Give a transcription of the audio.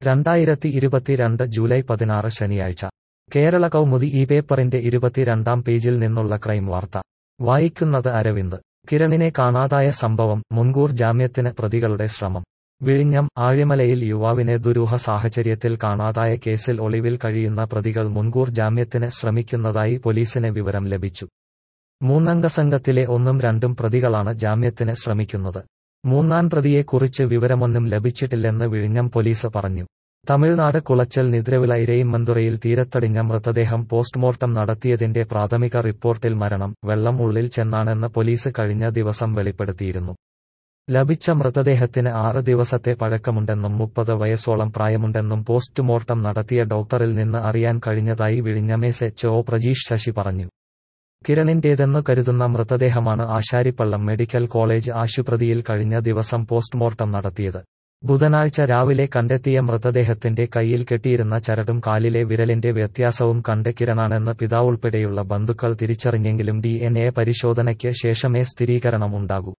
രണ്ടായിരത്തി ഇരുപത്തിരണ്ട് ജൂലൈ പതിനാറ് ശനിയാഴ്ച കേരള കൗമുദി ഈ പേപ്പറിന്റെ ഇരുപത്തിരണ്ടാം പേജിൽ നിന്നുള്ള ക്രൈം വാർത്ത വായിക്കുന്നത് അരവിന്ദ് കിരണിനെ കാണാതായ സംഭവം മുൻകൂർ ജാമ്യത്തിന് പ്രതികളുടെ ശ്രമം വിഴിഞ്ഞം ആഴിമലയിൽ യുവാവിനെ ദുരൂഹ സാഹചര്യത്തിൽ കാണാതായ കേസിൽ ഒളിവിൽ കഴിയുന്ന പ്രതികൾ മുൻകൂർ ജാമ്യത്തിന് ശ്രമിക്കുന്നതായി പോലീസിന് വിവരം ലഭിച്ചു മൂന്നംഗ സംഘത്തിലെ ഒന്നും രണ്ടും പ്രതികളാണ് ജാമ്യത്തിന് ശ്രമിക്കുന്നത് മൂന്നാം പ്രതിയെക്കുറിച്ച് വിവരമൊന്നും ലഭിച്ചിട്ടില്ലെന്ന് വിഴിഞ്ഞം പോലീസ് പറഞ്ഞു തമിഴ്നാട് കുളച്ചൽ നിദ്രവിള ഇരയിമ്മന്തുറയിൽ തീരത്തടിഞ്ഞ മൃതദേഹം പോസ്റ്റ്മോർട്ടം നടത്തിയതിന്റെ പ്രാഥമിക റിപ്പോർട്ടിൽ മരണം വെള്ളം ഉള്ളിൽ ചെന്നാണെന്ന് പോലീസ് കഴിഞ്ഞ ദിവസം വെളിപ്പെടുത്തിയിരുന്നു ലഭിച്ച മൃതദേഹത്തിന് ആറ് ദിവസത്തെ പഴക്കമുണ്ടെന്നും മുപ്പത് വയസ്സോളം പ്രായമുണ്ടെന്നും പോസ്റ്റ്മോർട്ടം നടത്തിയ ഡോക്ടറിൽ നിന്ന് അറിയാൻ കഴിഞ്ഞതായി വിഴിഞ്ഞമേസ് എച്ച് ഒ പ്രജീഷ് ശശി പറഞ്ഞു കിരണിന്റേതെന്നു കരുതുന്ന മൃതദേഹമാണ് ആശാരിപ്പള്ളം മെഡിക്കൽ കോളേജ് ആശുപത്രിയിൽ കഴിഞ്ഞ ദിവസം പോസ്റ്റ്മോർട്ടം നടത്തിയത് ബുധനാഴ്ച രാവിലെ കണ്ടെത്തിയ മൃതദേഹത്തിന്റെ കയ്യിൽ കെട്ടിയിരുന്ന ചരടും കാലിലെ വിരലിന്റെ വ്യത്യാസവും കണ്ട് കിരണാണെന്ന് പിതാവുൾപ്പെടെയുള്ള ബന്ധുക്കൾ തിരിച്ചറിഞ്ഞെങ്കിലും ഡി എൻ എ പരിശോധനയ്ക്ക് ശേഷമേ സ്ഥിരീകരണം ഉണ്ടാകൂ